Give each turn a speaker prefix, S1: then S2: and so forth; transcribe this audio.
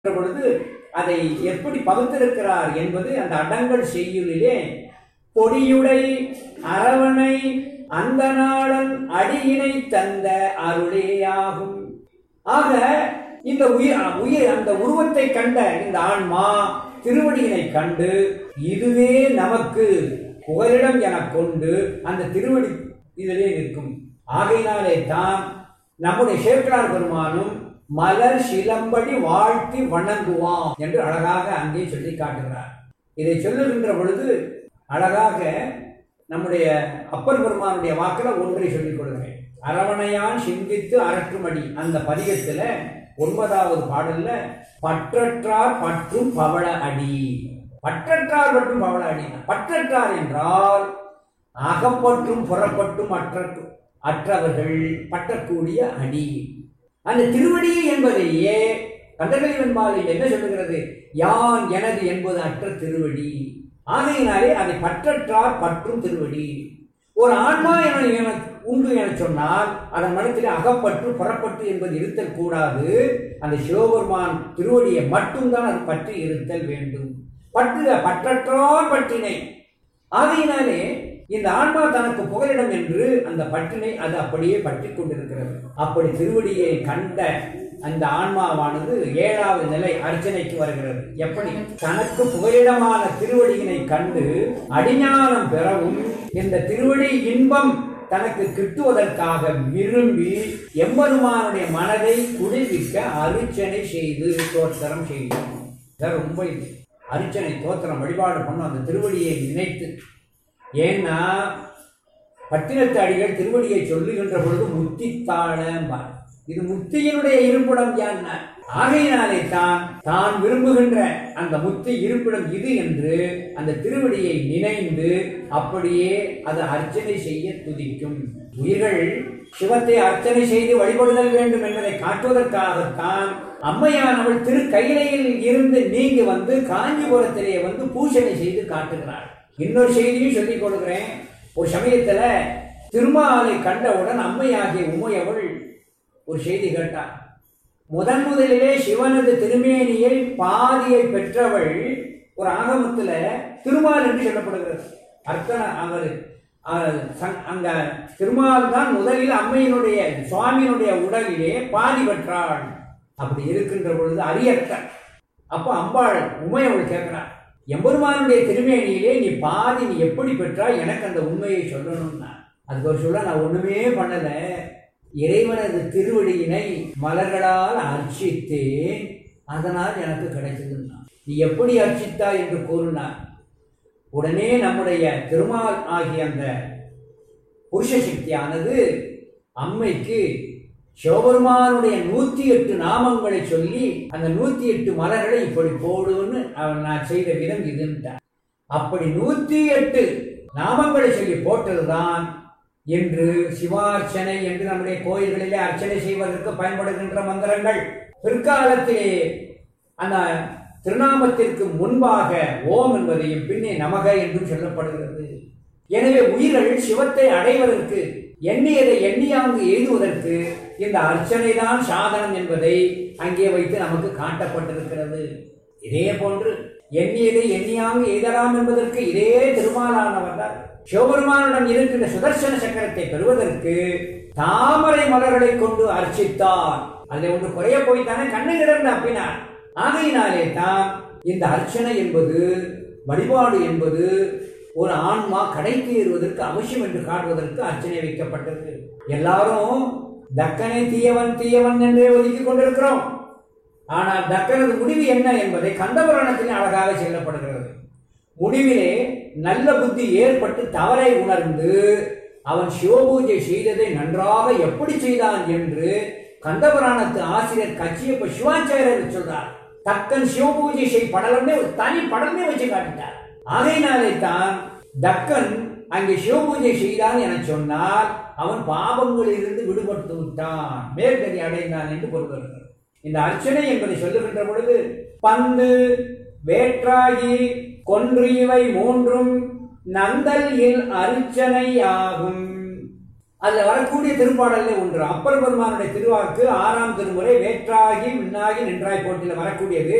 S1: பொழுது அதை எப்படி பகுத்திருக்கிறார் என்பது அந்த அடங்கல் செய்யுளிலே பொடியுடை அரவணை அந்த நாளன் அடியினை தந்த அருளேயாகும் ஆக இந்த உயிர் உயிர் அந்த உருவத்தை கண்ட இந்த ஆன்மா திருவடியினை கண்டு இதுவே நமக்கு புகலிடம் எனக் கொண்டு அந்த திருவடி இதிலே நிற்கும் ஆகையினாலே தான் நம்முடைய சேர்க்கிறார் பெருமானும் மலர் சிலம்படி வாழ்த்தி வணங்குவான் என்று அழகாக அங்கே சொல்லி காட்டுகிறார் இதை சொல்லுகின்ற பொழுது அழகாக நம்முடைய அப்பர் பெருமானுடைய வாக்கில் ஒன்றை சொல்லிக் கொள்கிறேன் அரவணையான் சிந்தித்து அரற்றுமடி அந்த பதிகத்துல ஒன்பதாவது பாடல்ல பற்றற்றார் பற்றும் பவள அடி பற்றற்றார் பற்றும் பவள அடி பற்றற்றார் என்றால் அகப்பற்றும் புறப்பட்டும் அற்ற அற்றவர்கள் பற்றக்கூடிய அடி அந்த திருவடி என்பதையே கந்தகளி வெண்பாவில் என்ன சொல்லுகிறது யான் எனது என்பது அற்ற திருவடி ஆகையினாலே அதை பற்றற்றார் பற்றும் திருவடி ஒரு ஆன்மா என எனக்கு உண்டு என சொன்னால் அதன் மனத்திலே அகப்பற்று புறப்பட்டு என்பது இருத்தல் கூடாது அந்த சிவபெருமான் திருவடியை மட்டும்தான் அது பற்றி இருத்தல் வேண்டும் பற்று பற்றற்றார் பற்றினை ஆகையினாலே இந்த ஆன்மா தனக்கு புகலிடம் என்று அந்த பற்றினை அது அப்படியே பற்றி கொண்டிருக்கிறது அப்படி திருவடியை கண்ட அந்த ஆன்மாவானது ஏழாவது நிலை அர்ச்சனைக்கு வருகிறது எப்படி தனக்கு புகலிடமான திருவடியினை கண்டு அடிஞானம் பெறவும் இந்த திருவடி இன்பம் தனக்கு கிட்டுவதற்காக விரும்பி எம்பெருமானுடைய மனதை குளிர்விக்க அர்ச்சனை செய்து தோத்திரம் செய்யும் இதான் ரொம்ப இது அர்ச்சனை தோத்திரம் வழிபாடு பண்ணும் அந்த திருவடியை நினைத்து ஏன்னா பட்டினத்து அடிகள் திருவடியை சொல்லுகின்ற பொழுது முத்தித்தாழம்பார் இது முத்தியினுடைய இருப்பிடம் யான் ஆகையினாலே தான் தான் விரும்புகின்ற அந்த முத்தி இருப்பிடம் இது என்று அந்த திருவடியை நினைந்து அப்படியே அது அர்ச்சனை செய்ய துதிக்கும் உயிர்கள் சிவத்தை அர்ச்சனை செய்து வழிபடுதல் வேண்டும் என்பதை காட்டுவதற்காகத்தான் அம்மையானவள் திரு கையிலையில் இருந்து நீங்கி வந்து காஞ்சிபுரத்திலே வந்து பூசணை செய்து காட்டுகிறாள் இன்னொரு செய்தியும் சொல்லிக் கொடுக்கிறேன் ஒரு சமயத்துல திருமாலை கண்டவுடன் அம்மையாகிய உமையவள் ஒரு செய்தி கேட்டார் முதன் முதலிலே சிவனது திருமேனியை பாதியை பெற்றவள் ஒரு ஆகமத்துல திருமால் என்று சொல்லப்படுகிறது அர்த்தன அவர் அங்க திருமால் தான் முதலில் அம்மையினுடைய சுவாமியினுடைய உடலிலே பாதி பெற்றாள் அப்படி இருக்கின்ற பொழுது அரியற்ற அப்ப அம்பாள் உமையவள் கேட்கிறாள் எம்பெருமானுடைய திருமேனியிலே நீ பாதி நீ எப்படி பெற்றாய் எனக்கு அந்த உண்மையை சொல்லணும்னா அதுக்கு ஒரு சொல்ல நான் ஒண்ணுமே பண்ணல இறைவனது திருவடியினை மலர்களால் அர்ச்சித்தேன் அதனால் எனக்கு கிடைச்சதுன்னா நீ எப்படி அர்ச்சித்தாய் என்று கூறினார் உடனே நம்முடைய திருமால் ஆகிய அந்த புருஷ சக்தியானது அம்மைக்கு சிவபெருமானுடைய நூத்தி எட்டு நாமங்களை சொல்லி அந்த நூத்தி எட்டு மலர்களை இப்படி போடுன்னு அவன் நான் செய்த விதம் இதுன்ட்டான் அப்படி நூத்தி எட்டு நாமங்களை சொல்லி போட்டதுதான் என்று சிவார்ச்சனை என்று நம்முடைய கோயில்களிலே அர்ச்சனை செய்வதற்கு பயன்படுகின்ற மந்திரங்கள் பிற்காலத்திலே அந்த திருநாமத்திற்கு முன்பாக ஓம் என்பதையும் பின்னே நமக என்றும் சொல்லப்படுகிறது எனவே உயிர்கள் சிவத்தை அடைவதற்கு எண்ணியதை எண்ணியாங்கு எழுதுவதற்கு இந்த அர்ச்சனை தான் சாதனம் என்பதை அங்கே வைத்து நமக்கு காட்டப்பட்டிருக்கிறது இதே போன்று எண்ணியதை எண்ணியாங்கு எய்தலாம் என்பதற்கு இதே திருமாலானவர் தான் சிவபெருமானுடன் இருக்கின்ற சுதர்சன சக்கரத்தை பெறுவதற்கு தாமரை மலர்களை கொண்டு அர்ச்சித்தார் அதில் ஒன்று குறைய போய்த்தானே கண்ணு கிடந்து அப்பினார் ஆகையினாலே தான் இந்த அர்ச்சனை என்பது வழிபாடு என்பது ஒரு ஆன்மா கடை தேறுவதற்கு அவசியம் என்று காட்டுவதற்கு அர்ச்சனை வைக்கப்பட்டது எல்லாரும் தக்கனை தீயவன் தீயவன் என்றே ஒதுக்கி கொண்டிருக்கிறோம் ஆனால் தக்கனது முடிவு என்ன என்பதை கந்தபுராணத்தில் அழகாக சொல்லப்படுகிறது முடிவிலே நல்ல புத்தி ஏற்பட்டு தவறை உணர்ந்து அவன் சிவபூஜை செய்ததை நன்றாக எப்படி செய்தான் என்று கந்தபுராணத்து ஆசிரியர் கச்சியப்ப சிவாச்சாரியர் சொல்றார் தக்கன் சிவபூஜை செய் படலம்னே ஒரு தனி படமே வச்சு காட்டிட்டார் ஆகையினாலே தான் தக்கன் அங்கே சிவபூஜை செய்தான் என சொன்னால் அவன் பாவங்களிலிருந்து விடுபட்டு விட்டான் மேற்கதி அடைந்தான் என்று பொருள் இந்த அர்ச்சனை என்பதை சொல்லுகின்ற பொழுது பந்து வேற்றாகி கொன்று இவை மூன்றும் நந்தல் இல் அர்ச்சனை ஆகும் அதுல வரக்கூடிய திருப்பாடல்ல ஒன்று அப்பர் பெருமானுடைய திருவாக்கு ஆறாம் திருமுறை வேற்றாகி விண்ணாகி நின்றாய் போட்டியில் வரக்கூடியது